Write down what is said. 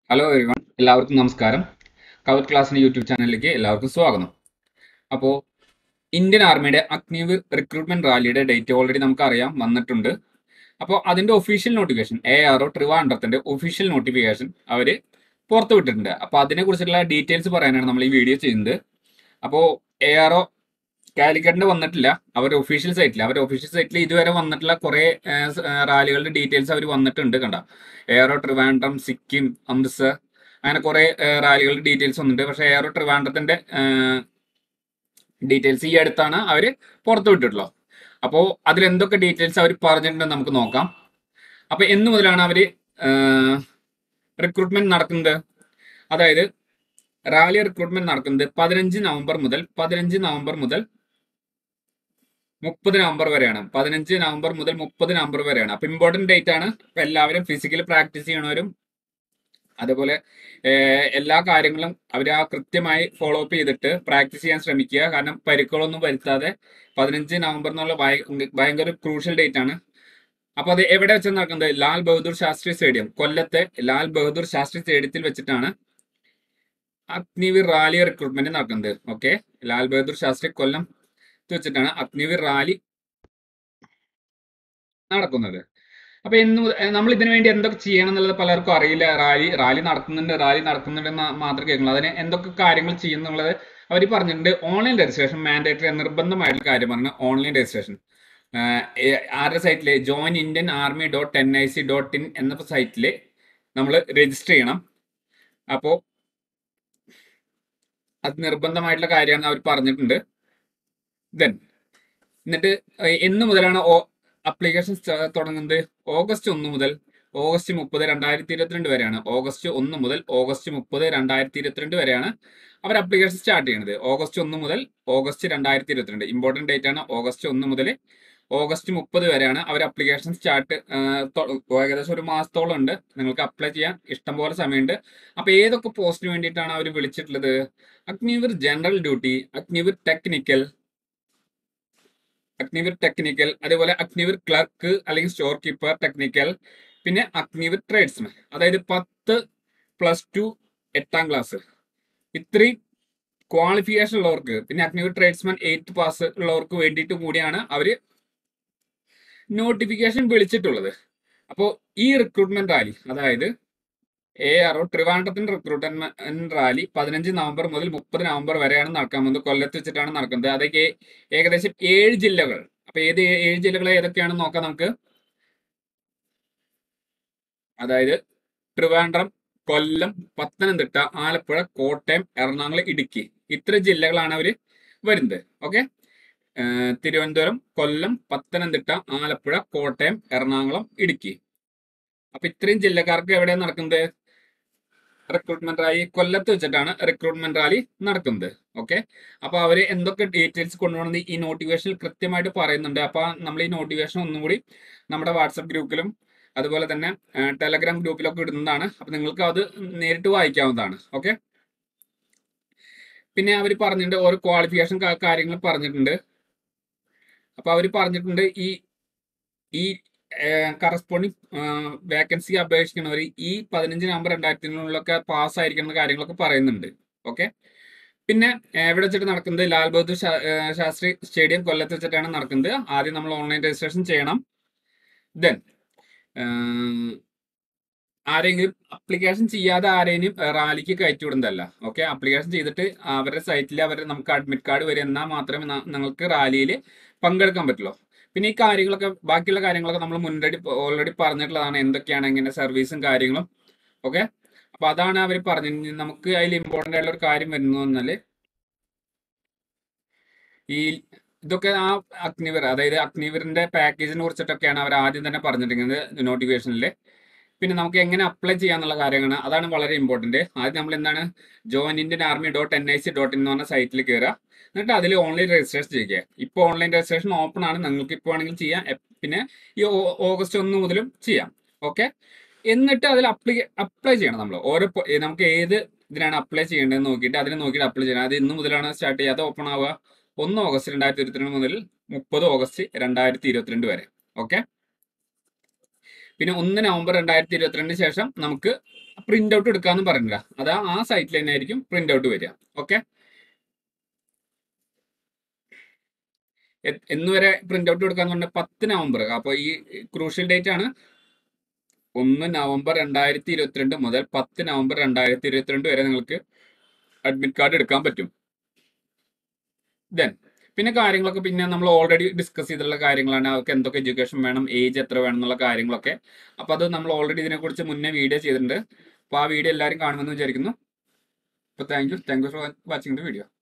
hello everyone എല്ലാവർക്കും നമസ്കാരം cover ക്ലാസിന്റെ യൂട്യൂബ് ചാനലിലേക്ക് എല്ലാവർക്കും സ്വാഗതം അപ്പോൾ ഇന്ത്യൻ ആർമിയുടെ അഗ്നിവീർ റിക്രൂട്ട്മെന്റ് റാലിയുടെ ഡേറ്റ് ഓൾറെഡി നമുക്ക് അറിയാം വന്നിട്ടുണ്ട് അപ്പോൾ അതിന്റെ official notification A R O ട്രിവാൻഡ്രത്തിന്റെ ഒഫീഷ്യൽ നോട്ടിഫിക്കേഷൻ അവർ പുറത്തു വിട്ടിട്ടുണ്ട് അപ്പോൾ അതിനെ കുറിച്ചുള്ള ഡീറ്റെയിൽസ് പറയാനാണ് നമ്മൾ ഈ വീഡിയോ ചെയ്യുന്നത് അപ്പോൾ എ ആർ ഒ കാലിക്കറ്റിന്റെ വന്നിട്ടില്ല അവരുടെ ഒഫീഷ്യൽ സൈറ്റിൽ അവരുടെ ഒഫീഷ്യൽ സൈറ്റിൽ ഇതുവരെ വന്നിട്ടുള്ള കുറെ റാലികളുടെ ഡീറ്റെയിൽസ് അവർ വന്നിട്ടുണ്ട് കണ്ട എയറോ ട്രിവാൻഡ്രം സിക്കിം അമൃത്സർ അങ്ങനെ കുറെ റാലികളുടെ ഡീറ്റെയിൽസ് വന്നിട്ടുണ്ട് പക്ഷേ എയറോ ട്രിവാൻഡ്രത്തിന്റെ ഡീറ്റെയിൽസ് ഈ അടുത്താണ് അവർ പുറത്തു വിട്ടിട്ടുള്ളത് അപ്പോൾ അതിൽ എന്തൊക്കെ ഡീറ്റെയിൽസ് അവർ പറഞ്ഞിട്ടുണ്ടെന്ന് നമുക്ക് നോക്കാം അപ്പോൾ എന്ന് മുതലാണ് അവർ റിക്രൂട്ട്മെന്റ് നടക്കുന്നത് അതായത് റാലി റിക്രൂട്ട്മെന്റ് നടക്കുന്നത് പതിനഞ്ച് നവംബർ മുതൽ പതിനഞ്ച് നവംബർ മുതൽ മുപ്പത് നവംബർ വരെയാണ് പതിനഞ്ച് നവംബർ മുതൽ മുപ്പത് നവംബർ വരെയാണ് അപ്പൊ ഇമ്പോർട്ടന്റ് ഡേറ്റ് ആണ് അപ്പൊ എല്ലാവരും ഫിസിക്കലി പ്രാക്ടീസ് ചെയ്യണവരും അതുപോലെ ഏഹ്, എല്ലാ കാര്യങ്ങളും അവർ ആ കൃത്യമായി ഫോളോ അപ്പ് ചെയ്തിട്ട് പ്രാക്ടീസ് ചെയ്യാൻ ശ്രമിക്കുക കാരണം പരിക്കുകളൊന്നും വരുത്താതെ പതിനഞ്ച് നവംബർ എന്നുള്ള ഭയ- ഭയങ്കര ക്രൂഷ്യൽ ഡേറ്റ് ആണ് അപ്പൊ അത് എവിടെ വെച്ച് നടക്കുന്നത് ലാൽ ബഹദൂർ ശാസ്ത്രി സ്റ്റേഡിയം കൊല്ലത്തെ ലാൽ ബഹദൂർ ശാസ്ത്രി സ്റ്റേഡിയത്തിൽ വെച്ചിട്ടാണ് അഗ്നിവീർ റാലി റിക്രൂട്ട്മെന്റ് നടക്കുന്നത് ഓക്കെ ലാൽ ബഹദൂർ ശാസ്ത്രി കൊല്ലം വെച്ചിട്ടാണ് അഗ്നിവീർ റാലി നടക്കുന്നത് അപ്പൊ എന്ന് നമ്മൾ ഇതിനു വേണ്ടി എന്തൊക്കെ ചെയ്യണം എന്നുള്ളത് പലർക്കും അറിയില്ല റാലി റാലി നടത്തുന്നുണ്ട് റാലി നടക്കുന്നുണ്ട് എന്ന് മാത്രം കേൾക്കുള്ളൂ അതിന് എന്തൊക്കെ കാര്യങ്ങൾ ചെയ്യുന്നുള്ളത് അവർ പറഞ്ഞിട്ടുണ്ട് ഓൺലൈൻ രജിസ്ട്രേഷൻ മാൻഡേറ്ററി നിർബന്ധമായിട്ടുള്ള കാര്യം പറഞ്ഞു ഓൺലൈൻ രജിസ്ട്രേഷൻ ആരുടെ സൈറ്റില് join Indian army dot N I C dot in എന്ന സൈറ്റിൽ നമ്മൾ രജിസ്റ്റർ ചെയ്യണം അപ്പോൾ അത് നിർബന്ധമായിട്ടുള്ള കാര്യമാണ് അവർ പറഞ്ഞിട്ടുണ്ട് ദെൻ എന്നിട്ട് ഏഹ് എന്ന് മുതലാണ് അപ്ലിക്കേഷൻ തുടങ്ങുന്നത് ഓഗസ്റ്റ് ഒന്ന് മുതൽ ഓഗസ്റ്റ് മുപ്പത് രണ്ടായിരത്തി ഇരുപത്തിരണ്ട് വരെയാണ് ഓഗസ്റ്റ് ഒന്ന് മുതൽ ഓഗസ്റ്റ് മുപ്പത് രണ്ടായിരത്തി ഇരുപത്തിരണ്ട് വരെയാണ് അവർ അപ്ലിക്കേഷൻ സ്റ്റാർട്ട് ചെയ്യുന്നത് ഓഗസ്റ്റ് ഒന്ന് മുതൽ ഓഗസ്റ്റ് രണ്ടായിരത്തി ഇരുപത്തിരണ്ട് ഇമ്പോർട്ടന്റ് ഡേറ്റ് ആണ് ഓഗസ്റ്റ് ഒന്ന് മുതൽ ഓഗസ്റ്റ് മുപ്പത് വരെയാണ് അവർ അപ്ലിക്കേഷൻ സ്റ്റാർട്ട് ഏകദേശം ഒരു മാസത്തോളം ഉണ്ട് നിങ്ങൾക്ക് അപ്ലൈ ചെയ്യാൻ ഇഷ്ടംപോലെ സമയമുണ്ട് അപ്പൊ ഏതൊക്കെ പോസ്റ്റിന് വേണ്ടിയിട്ടാണ് അവർ വിളിച്ചിട്ടുള്ളത് Agniveer general duty Agniveer technical Agniveer technical അതേപോലെ അഗ്നിവീർ ക്ലർക്ക് അല്ലെങ്കിൽ സ്റ്റോർ കീപ്പർ ടെക്നിക്കൽ പിന്നെ അഗ്നിവീർ ട്രേഡ്സ്മാൻ അതായത് പത്ത് പ്ലസ് ടു എട്ടാം ക്ലാസ് ഇത്രയും ക്വാളിഫിക്കേഷൻ ഉള്ളവർക്ക് പിന്നെ അഗ്നിവീർ ട്രേഡ്സ്മാൻ എയ്ത്ത് പാസ് ഉള്ളവർക്ക് വേണ്ടിയിട്ട് കൂടിയാണ് അവര് നോട്ടിഫിക്കേഷൻ വിളിച്ചിട്ടുള്ളത് അപ്പോൾ ഈ റിക്രൂട്ട്മെന്റ് റാലി അതായത് എ ആർ ഒ ട്രിവാൻഡ്രത്തിന്റെ റിക്രൂട്ട്മെന്റ് റാലി പതിനഞ്ച് നവംബർ മുതൽ മുപ്പത് നവംബർ വരെയാണ് നടക്കാൻ പോകുന്നത് കൊല്ലത്ത് വെച്ചിട്ടാണ് നടക്കുന്നത് അതൊക്കെ ഏകദേശം ഏഴ് ജില്ലകൾ അപ്പൊ ഏത് ഏ- ഏഴ് ജില്ലകൾ ഏതൊക്കെയാണെന്ന് നോക്കാം നമുക്ക് അതായത് ട്രിവാൻഡ്രം കൊല്ലം പത്തനംതിട്ട ആലപ്പുഴ കോട്ടയം എറണാകുളം ഇടുക്കി ഇത്ര ജില്ലകളാണ് അവര് വരുന്നത് ഓക്കെ തിരുവനന്തപുരം കൊല്ലം പത്തനംതിട്ട ആലപ്പുഴ കോട്ടയം എറണാകുളം ഇടുക്കി അപ്പൊ ഇത്രയും ജില്ലക്കാർക്ക് എവിടെയാണ് നടക്കുന്നത് റിക്രൂട്ട്മെന്റ് റാലി കൊല്ലത്ത് വെച്ചിട്ടാണ് റിക്രൂട്ട്മെന്റ് റാലി നടക്കുന്നത് ഓക്കെ അപ്പൊ അവര് എന്തൊക്കെ ഡീറ്റെയിൽസ് കൊണ്ടുപോകണമെന്ന് ഈ നോട്ടിഫിക്കേഷനിൽ കൃത്യമായിട്ട് പറയുന്നുണ്ട് അപ്പൊ നമ്മൾ ഈ നോട്ടിഫിക്കേഷൻ ഒന്നും കൂടി നമ്മുടെ വാട്സപ്പ് ഗ്രൂപ്പിലും അതുപോലെ തന്നെ ടെലഗ്രാം ഗ്രൂപ്പിലൊക്കെ ഇടുന്നതാണ് അപ്പൊ നിങ്ങൾക്ക് അത് നേരിട്ട് വായിക്കാവുന്നതാണ് ഓക്കെ പിന്നെ അവർ പറഞ്ഞിട്ടുണ്ട് ഓരോ ക്വാളിഫിക്കേഷൻ കാര്യങ്ങൾ പറഞ്ഞിട്ടുണ്ട് അപ്പൊ അവർ പറഞ്ഞിട്ടുണ്ട് ഈ ഈ കറസ്പോണ്ടിങ് വേക്കൻസി അപേക്ഷിക്കുന്നവർ ഈ പതിനഞ്ച് നവംബർ രണ്ടായിരത്തിനുള്ളിലൊക്കെ പാസ് ആയിരിക്കുന്ന കാര്യങ്ങളൊക്കെ പറയുന്നുണ്ട് ഓക്കെ പിന്നെ ഏഹ്, എവിടെ വെച്ചിട്ട് നടക്കുന്നത് ലാൽ ബഹദൂർ ശാ- ഏഹ്, ശാസ്ത്രി സ്റ്റേഡിയം കൊല്ലത്ത് വെച്ചിട്ടാണ് നടക്കുന്നത് ആദ്യം നമ്മൾ ഓൺലൈൻ രജിസ്ട്രേഷൻ ചെയ്യണം ദെൻ ആരെങ്കിലും അപ്ലിക്കേഷൻ ചെയ്യാതെ ആരെയും റാലിക്ക് കയറ്റി വിടുന്നതല്ല ഓക്കെ അപ്ലിക്കേഷൻ ചെയ്തിട്ട് അവരുടെ സൈറ്റിൽ അവർ നമുക്ക് അഡ്മിറ്റ് കാർഡ് വരും എന്നാൽ മാത്രമേ ന- നിങ്ങൾക്ക് റാലിയിൽ പങ്കെടുക്കാൻ പറ്റുള്ളൂ പിന്നെ ഈ കാര്യങ്ങളൊക്കെ ബാക്കിയുള്ള കാര്യങ്ങളൊക്കെ നമ്മൾ മുൻപടി ഓൾറെഡി പറഞ്ഞിട്ടുള്ളതാണ് എന്തൊക്കെയാണ് എങ്ങനെ സർവീസും കാര്യങ്ങളും ഓക്കെ അപ്പൊ അതാണ് അവർ പറഞ്ഞത് നമുക്ക് അതിൽ ഇമ്പോർട്ടന്റ് ആയിട്ടുള്ള ഒരു കാര്യം വരുന്നത് പറഞ്ഞാല് ഈ ഇതൊക്കെ ആ അഗ്നിവീർ അതായത് അഗ്നിവീറിന്റെ പാക്കേജിനെ കുറിച്ചിട്ടൊക്കെയാണ് അവർ ആദ്യം തന്നെ പറഞ്ഞിരിക്കുന്നത് നോട്ടിഫിക്കേഷനിൽ പിന്നെ നമുക്ക് എങ്ങനെ അപ്ലൈ ചെയ്യാന്നുള്ള കാര്യമാണ് അതാണ് വളരെ ഇമ്പോർട്ടന്റ് ആദ്യം നമ്മൾ എന്താണ് join Indian army dot N I C dot in എന്ന് പറഞ്ഞ സൈറ്റിൽ കയറുക എന്നിട്ട് അതിൽ ഓൺലൈൻ രജിസ്ട്രേഷൻ ചെയ്യുക ഇപ്പോൾ ഓൺലൈൻ രജിസ്ട്രേഷൻ ഓപ്പൺ ആണ് നിങ്ങൾക്ക് ഇപ്പോൾ വേണമെങ്കിൽ ചെയ്യാം എ- പിന്നെ ഈ ഓ- ഓഗസ്റ്റ് ഒന്ന് മുതലും ചെയ്യാം ഓക്കെ എന്നിട്ട് അതിൽ അപ്ലൈ അപ്ലൈ ചെയ്യണം നമ്മൾ ഓരോ പൊ- ഏ, നമുക്ക് ഏത് ഇതിനാണ് അപ്ലൈ ചെയ്യേണ്ടതെന്ന് നോക്കിയിട്ട് അതിന് നോക്കിയിട്ട് അപ്ലൈ ചെയ്യണം അത് ഇന്ന് മുതലാണ് സ്റ്റാർട്ട് ചെയ്യുക അത് ഓപ്പൺ ആവുക ഒന്ന് ഓഗസ്റ്റ് രണ്ടായിരത്തി ഇരുപത്തിരണ്ട് മുതൽ മുപ്പത് ഓഗസ്റ്റ് രണ്ടായിരത്തി ഇരുപത്തിരണ്ട് വരെ ഓക്കെ പിന്നെ ഒന്ന് നവംബർ രണ്ടായിരത്തി ഇരുപത്തിരണ്ടിന് ശേഷം നമുക്ക് പ്രിന്റ് ഔട്ട് എടുക്കാമെന്ന് പറഞ്ഞില്ല അത് ആ സൈറ്റിൽ തന്നെ ആയിരിക്കും പ്രിന്റ് ഔട്ട് വരിക ഓക്കെ എന്ന് വരെ പ്രിന്റ് ഔട്ട് എടുക്കാന്ന് പറഞ്ഞാൽ പത്ത് നവംബർ അപ്പോൾ ഈ ക്രൂഷ്യൽ ഡേറ്റ് ആണ് ഒന്ന് നവംബർ രണ്ടായിരത്തി ഇരുപത്തിരണ്ട് മുതൽ പത്ത് നവംബർ രണ്ടായിരത്തി ഇരുപത്തിരണ്ട് വരെ നിങ്ങൾക്ക് അഡ്മിറ്റ് കാർഡ് എടുക്കാൻ പറ്റും ദെൻ പിന്നെ കാര്യങ്ങളൊക്കെ പിന്നെ നമ്മൾ ഓൾറെഡി ഡിസ്കസ് ചെയ്തിട്ടുള്ള കാര്യങ്ങളാണ് അവർക്ക് എന്തൊക്കെ എഡ്യൂക്കേഷൻ വേണം ഏജ് എത്ര വേണം എന്നുള്ള കാര്യങ്ങളൊക്കെ അപ്പോൾ അത് നമ്മൾ ഓൾറെഡി ഇതിനെക്കുറിച്ച് മുന്നേ വീഡിയോ ചെയ്തിട്ടുണ്ട് അപ്പോൾ ആ വീഡിയോ എല്ലാവരും കാണുമെന്ന് വിചാരിക്കുന്നു അപ്പോൾ thank you thank you for watching the video